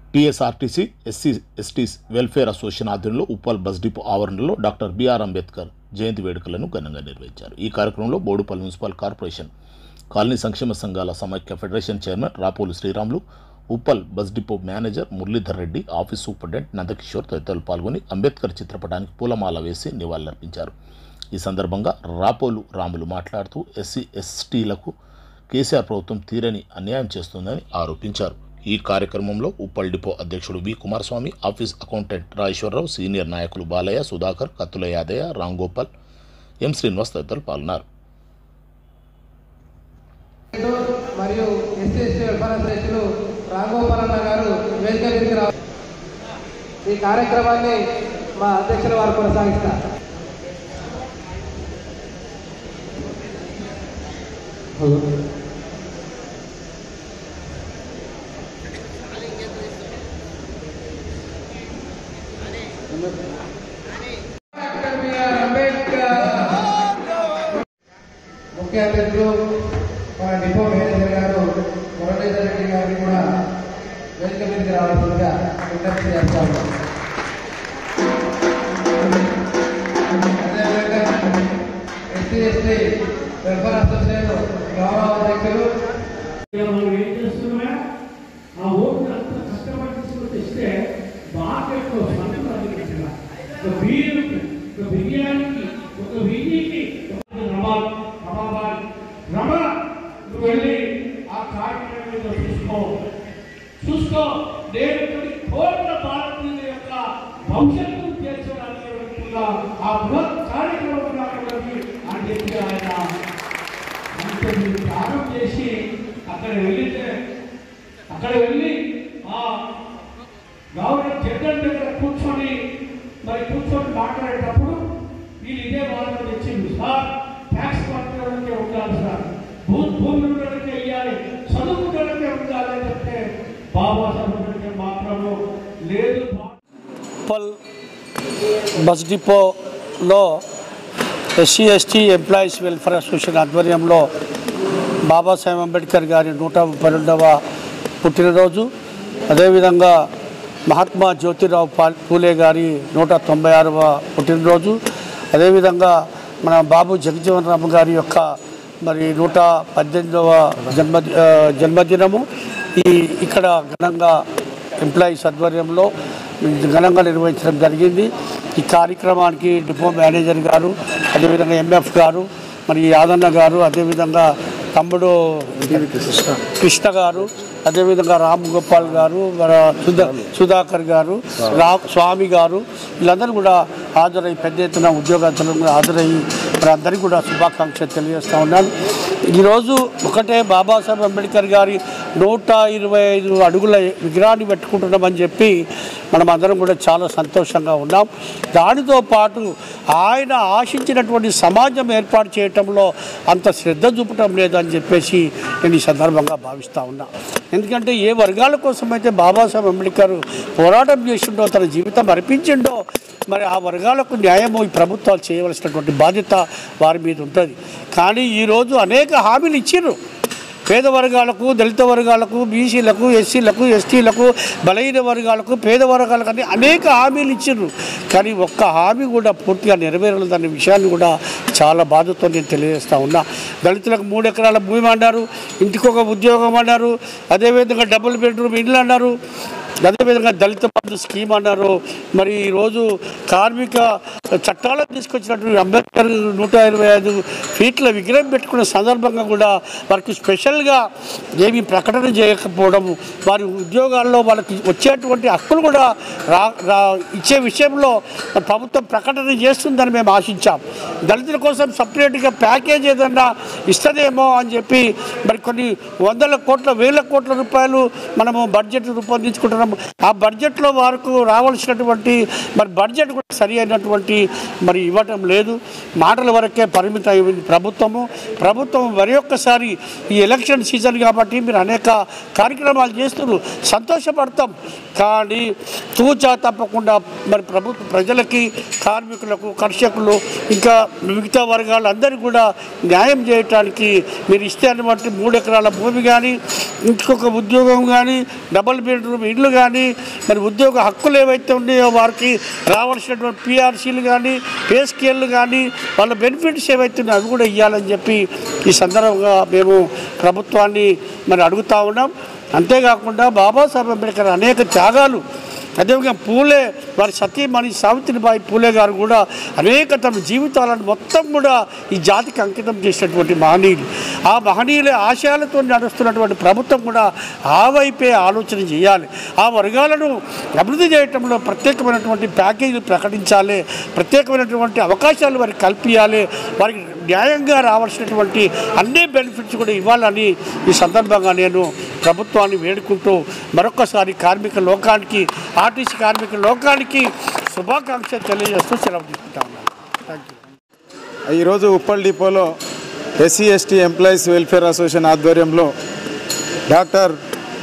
TSRTC SC STs welfare association ఆధ్వర్యంలో Uppal bus depot ఆవరణలో doctor BR Ambedkar Jayanti వేడుకలను ఘనంగా నిర్వహించారు ఈ కార్యక్రమంలో బోడుపల్లి మున్సిపల్ కార్పొరేషన్ కాలనీ సంక్షేమ సంఘాల సమైక్య federation chairman Rapolu Sriramulu Uppal bus depot manager Muralidhar Reddy office superintendent Nandakishore తదితరులు పాల్గొని అంబేద్కర్ చిత్రపటానికి పూలమాల వేసి నివాళులర్పించారు ఈ సందర్భంగా రాపోలు రాములు మాట్లాడుతూ ఎస్సీ ఎస్టీలకు కేసీఆర్ ప్రభుత్వం తీరని అన్యాయం చేస్తుందని ఆరోపించారు ఈ కార్యక్రమంలో ఉప్పల్ డిపో అధ్యక్షుడు V Kumaraswamy office accountant Rajeswara Rao senior నాయకులు బాలయ్య సుధాకర్ కత్తుల యాదయ్య రాంగోపాల్ ఎం శ్రీనివాస్ తదితరులు పాల్గొన్నారు మరియు ఎస్సీ ఎస్టీ వెల్ఫేర్ అసోసియేషన్ రాఘగోపాలన్న గారు వేదిక మీదకి రా ఈ కార్యక్రమాన్ని మా అధ్యక్షుల వారు కొనసాగిస్తారు డాక్టర్ బిఆర్ అంబేద్కర్ ముఖ్య అతిథులు మన డిపో మేనేజర్ గారు మురళీధర్ రెడ్డి గారిని కూడా వేదిక మీదకి రావాల్సిందిగా విజ్ఞప్తి చేస్తాము అదేవిధంగా ఎస్సీ ఎస్టీ వెల్ఫేర్ అసోసియేషన్ గౌరవ అధ్యక్షులు మనం ఏం చేస్తున్నామా ఆ ఓట్లు అంత కష్టపడి తీసుకొని తెస్తే బాగా ఎక్కువ స్పందన అందుకుంటున్నా ఒక బియ్యం ఒక బిర్యానీకి ఒక వెయ్యికి ఒక రమా రమాబాద్ రమ నువ్వు వెళ్ళి ఆ కార్యక్రమం ఏదో చూసుకో చూసుకో నేను కొన్ని కోట్ల భారతీయుల యొక్క భవిష్యత్తు తీర్చడానికి వెళ్తున్న ఆ బృహత్ కార్యక్రమం నాకు అని చెప్పి ఆయన అంత మీరు త్యాగం చేసి అక్కడ వెళ్ళితే అక్కడ వెళ్ళి ఆ గవర్నమెంట్ జడ్జన్ దగ్గర కూర్చొని మరి కూర్చొని మాట్లాడేటప్పుడు వీళ్ళు ఇదే బాధ తెచ్చింది సార్ ట్యాక్స్ కట్టడానికే ఉండాలి సార్ భూ భూమి ఉండడానికే ఇవ్వాలి చదువుకోవడానికే ఉండాలి అని చెప్తే బాబాసాహెబ్ అంబేద్కర్ మాత్రము లేదు బా- ఉప్పల్ బస్ డిపోలో SC ST employees welfare association ఆధ్వర్యంలో బాబాసాహెబ్ అంబేద్కర్ గారి నూట ముప్పై రెండవ పుట్టినరోజు అదేవిధంగా మహాత్మా జ్యోతిరావు పా- పూలే గారి నూట తొంభై ఆరవ పుట్టినరోజు అదేవిధంగా మన బాబు జగజీవన్ రామ్ గారి యొక్క మరి నూట పద్దెనిమిదవ జన్మ ఆ, జన్మదినము ఈ ఇక్కడ ఘనంగా ఎంప్లాయీస్ ఆధ్వర్యంలో ఘనంగా నిర్వహించడం జరిగింది ఈ కార్యక్రమానికి డిపో మేనేజర్ గారు అదేవిధంగా ఎంఎఫ్ గారు మరి యాదన్న గారు అదేవిధంగా తమ్ముడు కృష్ణ గారు అదేవిధంగా రామ్ గోపాల్ గారు మన సుధా సుధాకర్ గారు రా స్వామి గారు వీళ్ళందరూ కూడా హాజరై పెద్ద ఎత్తున ఉద్యోగస్తులు కూడా హాజరయ్యి మరి అందరికీ కూడా శుభాకాంక్షలు తెలియజేస్తూ ఉన్నాను ఈరోజు ఒకటే బాబాసాహెబ్ అంబేద్కర్ గారి నూట ఇరవై ఐదు అడుగుల విగ్రహాన్ని పెట్టుకుంటున్నామని చెప్పి మనం అందరం కూడా చాలా సంతోషంగా ఉన్నాం దానితో పాటు ఆయన ఆశించినటువంటి సమాజం ఏర్పాటు చేయటంలో అంత శ్రద్ధ చూపటం లేదని చెప్పేసి నేను ఈ సందర్భంగా భావిస్తూ ఉన్నా ఎందుకంటే ఏ వర్గాల కోసమైతే బాబాసాహెబ్ అంబేద్కర్ పోరాటం చేసిండో తన జీవితం అర్పించిండో మరి ఆ వర్గాలకు న్యాయము ఈ ప్రభుత్వాలు చేయవలసినటువంటి బాధ్యత వారి మీద ఉంటుంది కానీ ఈరోజు అనేక హామీలు ఇచ్చిర్రు పేద వర్గాలకు దళిత వర్గాలకు బీసీలకు ఎస్సీలకు ఎస్టీలకు బలహీన వర్గాలకు పేద వర్గాలకు అని అనేక హామీలు ఇచ్చిర్రు కానీ ఒక్క హామీ కూడా పూర్తిగా నెరవేరలేదనే విషయాన్ని కూడా చాలా బాధతో నేను తెలియజేస్తా ఉన్నా దళితులకు మూడు ఎకరాల భూమి అన్నారు ఇంటికి ఒక ఉద్యోగం అన్నారు అదేవిధంగా డబుల్ బెడ్రూమ్ ఇల్లు అన్నారు అదేవిధంగా దళిత బంధు స్కీమ్ అన్నారు మరి ఈరోజు కార్మిక చట్టాలకు తీసుకొచ్చినటువంటి అంబేద్కర్ నూట ఇరవై ఐదు ఫీట్ల విగ్రహం పెట్టుకున్న సందర్భంగా కూడా వారికి స్పెషల్గా ఏమీ ప్రకటన చేయకపోవడం వారి ఉద్యోగాల్లో వాళ్ళకి వచ్చేటువంటి హక్కులు కూడా రా రా ఇచ్చే విషయంలో ప్రభుత్వం ప్రకటన చేస్తుందని మేము ఆశించాం దళితుల కోసం సపరేట్గా ప్యాకేజ్ ఏదన్నా ఇస్తుందేమో అని చెప్పి మరి కొన్ని వందల కోట్ల వేల కోట్ల రూపాయలు మనము బడ్జెట్ రూపొందించుకుంటున్నాము ఆ బడ్జెట్లో వారికి రావాల్సినటువంటి మరి బడ్జెట్ కూడా సరి అయినటువంటి కానీ మరి ఇవ్వటం లేదు మాటల వరకే పరిమితం అయింది ప్రభుత్వము ప్రభుత్వం మరి ఒక్కసారి ఈ ఎలక్షన్ సీజన్ కాబట్టి మీరు అనేక కార్యక్రమాలు చేస్తున్నారు సంతోషపడతాం కానీ తూచా తప్పకుండా మరి ప్రభుత్వ ప్రజలకి కార్మికులకు కర్షకులు ఇంకా మిగతా వర్గాలందరికీ కూడా న్యాయం చేయటానికి మీరు ఇస్తే అనమాట మూడు ఎకరాల భూమి కానీ ఇంకొక ఉద్యోగం కానీ డబుల్ బెడ్రూమ్ ఇళ్ళు కానీ మరి ఉద్యోగ హక్కులు ఏవైతే ఉన్నాయో వారికి రావాల్సినటువంటి పిఆర్సీలు కానీ పే స్కేళ్ళు కానీ వాళ్ళ బెనిఫిట్స్ ఏవైతే ఉన్నాయో అవి కూడా ఇవ్వాలని చెప్పి ఈ సందర్భంగా మేము ప్రభుత్వాన్ని మరి అడుగుతా ఉన్నాం అంతేకాకుండా బాబాసాహెబ్ అంబేద్కర్ అనేక త్యాగాలు అదేవిధంగా పూలే వారి సతీమణి సావిత్రిబాయి పూలే గారు కూడా అనేక తమ జీవితాలను మొత్తం కూడా ఈ జాతికి అంకితం చేసినటువంటి మహనీయులు ఆ మహనీయుల ఆశయాలతో నడుస్తున్నటువంటి ప్రభుత్వం కూడా ఆ వైపే ఆలోచన చేయాలి ఆ వర్గాలను అభివృద్ధి చేయటంలో ప్రత్యేకమైనటువంటి ప్యాకేజీలు ప్రకటించాలి ప్రత్యేకమైనటువంటి అవకాశాలు వారికి కల్పించాలి వారికి న్యాయంగా రావాల్సినటువంటి అన్ని బెనిఫిట్స్ కూడా ఇవ్వాలని ఈ సందర్భంగా నేను ప్రభుత్వాన్ని వేడుకుంటూ మరొకసారి కార్మిక లోకానికి ఆర్టీసీ కార్మిక లోకానికి శుభాకాంక్షలు తెలియజేస్తూ సెలవు తీసుకుంటా ఉన్నాను థ్యాంక్ యూ ఈరోజు ఉప్పల్ డిపోలో SC ST employees welfare association ఆధ్వర్యంలో డాక్టర్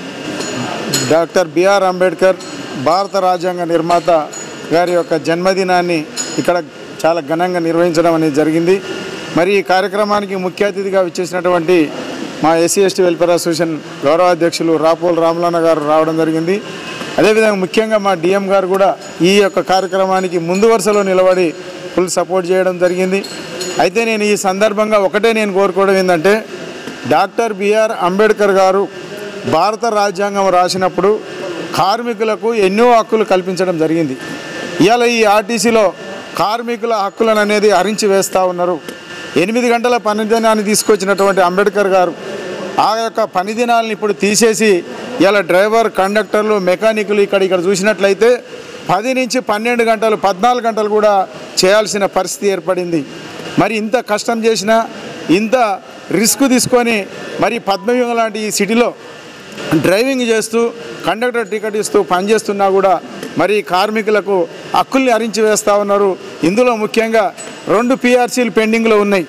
డాక్టర్ బిఆర్ అంబేద్కర్ భారత రాజ్యాంగ నిర్మాత గారి యొక్క జన్మదినాన్ని ఇక్కడ చాలా ఘనంగా నిర్వహించడం అనేది జరిగింది మరి ఈ కార్యక్రమానికి ముఖ్య అతిథిగా విచ్చేసినటువంటి మా ఎస్సీ ఎస్టీ వెల్ఫేర్ అసోసియేషన్ గౌరవ అధ్యక్షులు రాపోల్ రామలన్న గారు రావడం జరిగింది అదేవిధంగా ముఖ్యంగా మా డిఎం గారు కూడా ఈ యొక్క కార్యక్రమానికి ముందు వరుసలో నిలబడి ఫుల్ సపోర్ట్ చేయడం జరిగింది అయితే నేను ఈ సందర్భంగా ఒకటే నేను కోరుకోవడం ఏంటంటే డాక్టర్ బిఆర్ అంబేద్కర్ గారు భారత రాజ్యాంగం రాసినప్పుడు కార్మికులకు ఎన్నో హక్కులు కల్పించడం జరిగింది ఇవాళ ఈ ఆర్టీసీలో కార్మికుల హక్కులను అనేది హరించి వేస్తూ ఉన్నారు ఎనిమిది గంటల పని దినాన్ని తీసుకొచ్చినటువంటి అంబేద్కర్ గారు ఆ యొక్క పని దినాలను ఇప్పుడు తీసేసి ఇలా డ్రైవర్ కండక్టర్లు మెకానికులు ఇక్కడ ఇక్కడ చూసినట్లయితే పది నుంచి పన్నెండు గంటలు పద్నాలుగు గంటలు కూడా చేయాల్సిన పరిస్థితి ఏర్పడింది మరి ఇంత కష్టం చేసినా ఇంత రిస్క్ తీసుకొని మరి పద్మవ్యూహం లాంటి ఈ సిటీలో డ్రైవింగ్ చేస్తూ కండక్టర్ టికెట్ ఇస్తూ పనిచేస్తున్నా కూడా మరి కార్మికులకు హక్కుల్ని అరించి వేస్తూ ఉన్నారు ఇందులో ముఖ్యంగా రెండు పిఆర్సీలు పెండింగ్లో ఉన్నాయి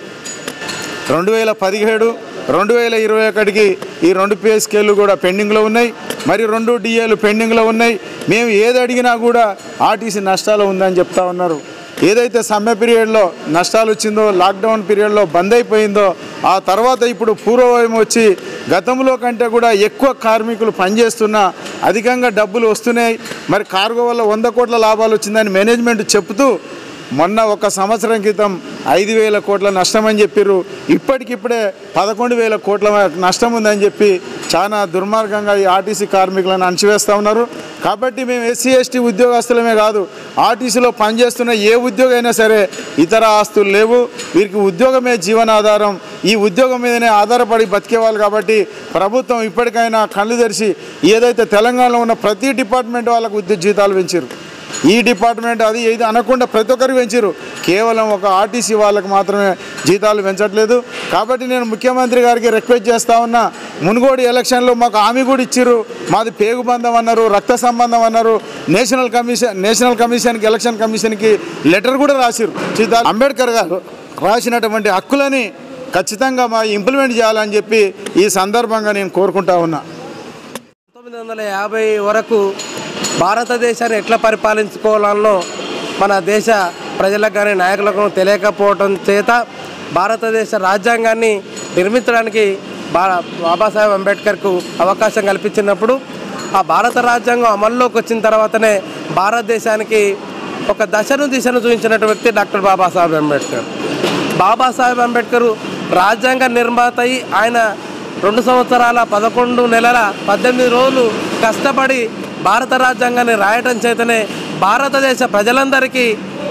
రెండు వేల పదిహేడు రెండు వేల ఇరవై ఒకటికి ఈ రెండు పే స్కేళ్ళు కూడా పెండింగ్లో ఉన్నాయి మరి రెండు డిఏలు పెండింగ్లో ఉన్నాయి మేము ఏది అడిగినా కూడా ఆర్టీసీ నష్టాలు ఉందని చెప్తా ఉన్నారు ఏదైతే సమ్మె పీరియడ్లో నష్టాలు వచ్చిందో లాక్డౌన్ పీరియడ్లో బంద్ అయిపోయిందో ఆ తర్వాత ఇప్పుడు పూర్వవయం వచ్చి గతంలో కంటే కూడా ఎక్కువ కార్మికులు పనిచేస్తున్నా అధికంగా డబ్బులు వస్తున్నాయి మరి కార్గో వల్ల వంద కోట్ల లాభాలు వచ్చిందని మేనేజ్మెంట్ చెప్తూ మొన్న ఒక సంవత్సరం క్రితం ఐదు వేల కోట్ల నష్టం అని చెప్పారు ఇప్పటికిప్పుడే పదకొండు వేల కోట్ల నష్టం ఉందని చెప్పి చాలా దుర్మార్గంగా ఈ ఆర్టీసీ కార్మికులను అణచివేస్తూ ఉన్నారు కాబట్టి మేము ఎస్సీ ఎస్టీ ఉద్యోగస్తులమే కాదు ఆర్టీసీలో పనిచేస్తున్న ఏ ఉద్యోగం అయినా సరే ఇతర ఆస్తులు లేవు వీరికి ఉద్యోగమే జీవనాధారం ఈ ఉద్యోగం మీదనే ఆధారపడి బతికేవాళ్ళు కాబట్టి ప్రభుత్వం ఇప్పటికైనా కళ్ళు తెరిచి ఏదైతే తెలంగాణలో ఉన్న ప్రతి డిపార్ట్మెంట్ వాళ్ళకు ఉద్యోగ జీతాలు పెంచారు ఈ డిపార్ట్మెంట్ అది ఇది అనకుండా ప్రతి ఒక్కరికి పెంచారు కేవలం ఒక ఆర్టీసీ వాళ్ళకి మాత్రమే జీతాలు పెంచట్లేదు కాబట్టి నేను ముఖ్యమంత్రి గారికి రిక్వెస్ట్ చేస్తా ఉన్నా మునుగోడు ఎలక్షన్లో మాకు హామీ కూడా ఇచ్చారు మాది పేగు బంధం అన్నారు రక్త సంబంధం అన్నారు నేషనల్ కమిషన్ నేషనల్ కమిషన్కి ఎలక్షన్ కమిషన్కి లెటర్ కూడా రాసిరు జీతాలు అంబేద్కర్ గారు రాసినటువంటి హక్కులని ఖచ్చితంగా మా ఇంప్లిమెంట్ చేయాలని చెప్పి ఈ సందర్భంగా నేను కోరుకుంటా ఉన్నా పంతొమ్మిది వందల యాభై వరకు భారతదేశాన్ని ఎట్లా పరిపాలించుకోవాలనో మన దేశ ప్రజలకు కానీ నాయకులకు తెలియకపోవటం చేత భారతదేశ రాజ్యాంగాన్ని నిర్మించడానికి బా బాబాసాహెబ్ అంబేద్కర్కు అవకాశం కల్పించినప్పుడు ఆ భారత రాజ్యాంగం అమల్లోకి వచ్చిన తర్వాతనే భారతదేశానికి ఒక దశను దిశను చూపించినటువంటి వ్యక్తి డాక్టర్ బాబాసాహెబ్ అంబేద్కర్ బాబాసాహెబ్ అంబేద్కర్ రాజ్యాంగ నిర్మాత అయి ఆయన రెండు సంవత్సరాల పదకొండు నెలల పద్దెనిమిది రోజులు కష్టపడి భారత రాజ్యాంగాన్ని రాయటం చేతనే భారతదేశ ప్రజలందరికీ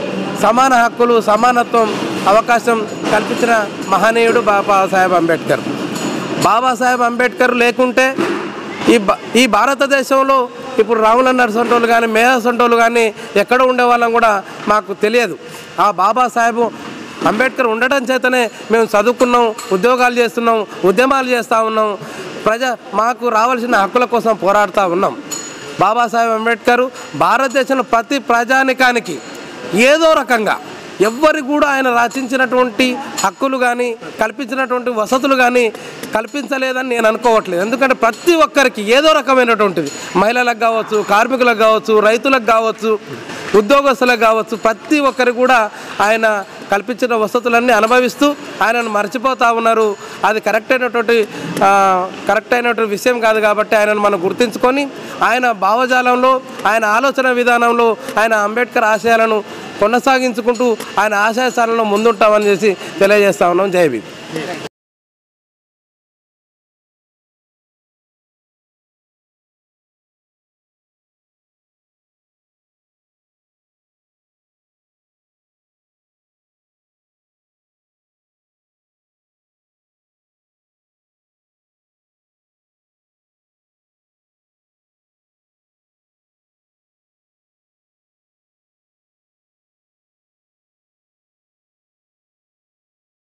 సమాన హక్కులు సమానత్వం అవకాశం కల్పించిన మహనీయుడు బాబాసాహెబ్ అంబేద్కర్ బాబాసాహెబ్ అంబేద్కర్ లేకుంటే ఈ భా- ఈ భారతదేశంలో ఇప్పుడు రాముల నరసంటోళ్ళు కానీ మేధసంటోళ్ళు కానీ ఎక్కడ ఉండేవాళ్ళం కూడా మాకు తెలియదు ఆ బాబాసాహెబ్ అంబేద్కర్ ఉండటం చేతనే మేము చదువుకున్నాం ఉద్యోగాలు చేస్తున్నాం ఉద్యమాలు చేస్తూ ఉన్నాం ప్రజ మాకు రావాల్సిన హక్కుల కోసం పోరాడుతూ ఉన్నాం బాబాసాహెబ్ అంబేద్కర్ భారతదేశంలో ప్రతి ప్రజానికానికి ఏదో రకంగా ఎవ్వరి కూడా ఆయన రచించినటువంటి హక్కులు కానీ కల్పించినటువంటి వసతులు కానీ కల్పించలేదని నేను అనుకోవట్లేదు ఎందుకంటే ప్రతి ఒక్కరికి ఏదో రకమైనటువంటిది మహిళలకు కావచ్చు కార్మికులకు కావచ్చు రైతులకు కావచ్చు ఉద్యోగస్తులకు కావచ్చు ప్రతి ఒక్కరు కూడా ఆయన కల్పించిన వసతులన్నీ అనుభవిస్తూ ఆయనను మర్చిపోతూ ఉన్నారు అది కరెక్ట్ అయినటువంటి ఆ, కరెక్ట్ అయినటువంటి విషయం కాదు కాబట్టి ఆయనను మనం గుర్తించుకొని ఆయన భావజాలంలో ఆయన ఆలోచన విధానంలో ఆయన అంబేద్కర్ ఆశయాలను కొనసాగించుకుంటూ ఆయన ఆశయ స్థానంలో ముందుంటామని చేసి తెలియజేస్తా ఉన్నాం జై భీమ్